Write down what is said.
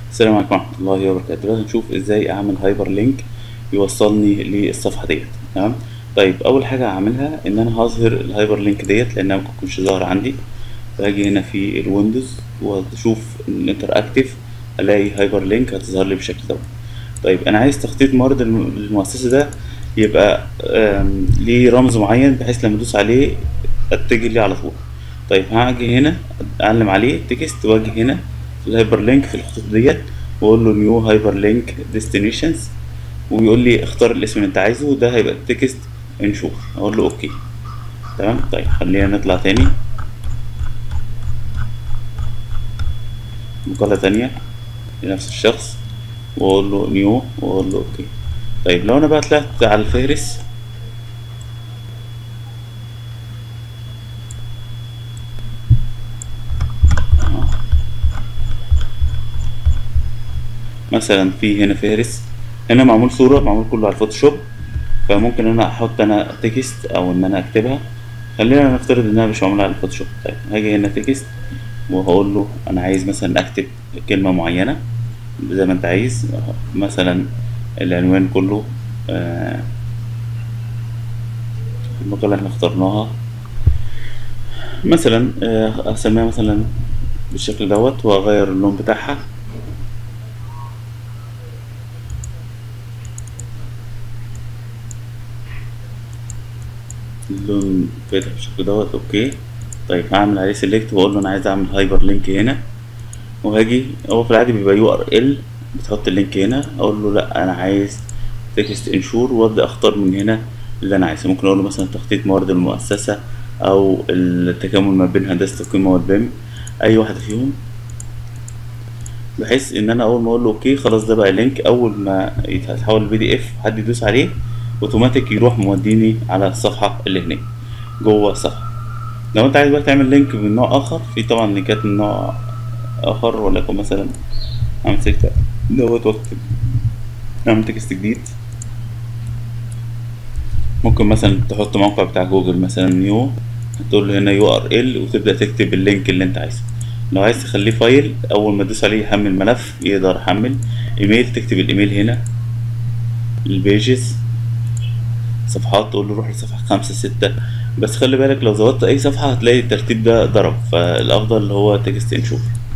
السلام عليكم ورحمة الله وبركاته دلوقتي نشوف ازاي اعمل هايبر لينك يوصلني للصفحة ديت تمام طيب اول حاجة هعملها ان انا هظهر الهايبر لينك ديت لانها ممكن تكونش ظاهرة عندي فاجي هنا في الويندوز واشوف الانتر اكتف الاقي هايبر لينك هتظهر لي بالشكل دوت طيب انا عايز تخطيط موارد الم- المؤسسة ده يبقى آم، ليه رمز معين بحيث لما ادوس عليه اتجه ليه على طول طيب هاجي هنا اعلم عليه تكست واجي هنا في الهايبر لينك في الخطوط ديت واقول له نيو هايبر لينك ديستنيشنز ويقول لي اختار الاسم اللي انت عايزه وده هيبقى التكست انشور اقول له اوكي تمام طيب خلينا نطلع تاني مقالة تانية لنفس الشخص واقول له نيو واقول له اوكي طيب لو انا بقى طلعت على الفهرس مثلا في هنا فهرس هنا معمول صورة معمول كله على الفوتوشوب فممكن انا احط انا تكست او ان انا اكتبها خلينا نفترض انها مش معمولة على الفوتوشوب طيب هاجي هنا تكست وهقول له انا عايز مثلا اكتب كلمة معينة زي ما انت عايز مثلا العنوان كله آه، المقالة اللي احنا اخترناها مثلا آه، اسميها مثلا بالشكل دوت واغير اللون بتاعها اللون فاتح بالشكل دوت اوكي طيب هعمل عليه سيلكت واقول له انا عايز اعمل هايبر لينك هنا وهاجي هو في العادي بيبقى يو ار ال بتحط اللينك هنا اقول له لا انا عايز تكست انشور وابدا اختار من هنا اللي انا عايزه ممكن اقول له مثلا تخطيط موارد المؤسسه او التكامل ما بين هندسه القيمه والبيم اي واحده فيهم بحيث ان انا اول ما اقول له اوكي خلاص ده بقى لينك اول ما يتحول البي دي اف حد يدوس عليه اوتوماتيك يروح موديني على الصفحه اللي هناك جوه الصفحه لو انت عايز بقى تعمل لينك من نوع اخر في طبعا لينكات من نوع اخر ولكن مثلا اعمل سيلكت دوت واكتب اعمل تكست جديد ممكن مثلا تحط موقع بتاع جوجل مثلا نيو تقول له هنا يو ار ال وتبدا تكتب اللينك اللي انت عايزه لو عايز تخليه فايل اول ما تدوس عليه يحمل ملف يقدر يحمل ايميل تكتب الايميل هنا البيجز صفحات تقول له روح لصفحة خمسة ستة بس خلي بالك لو ظبطت أي صفحة هتلاقي الترتيب ده ضرب فالأفضل هو تكست انشور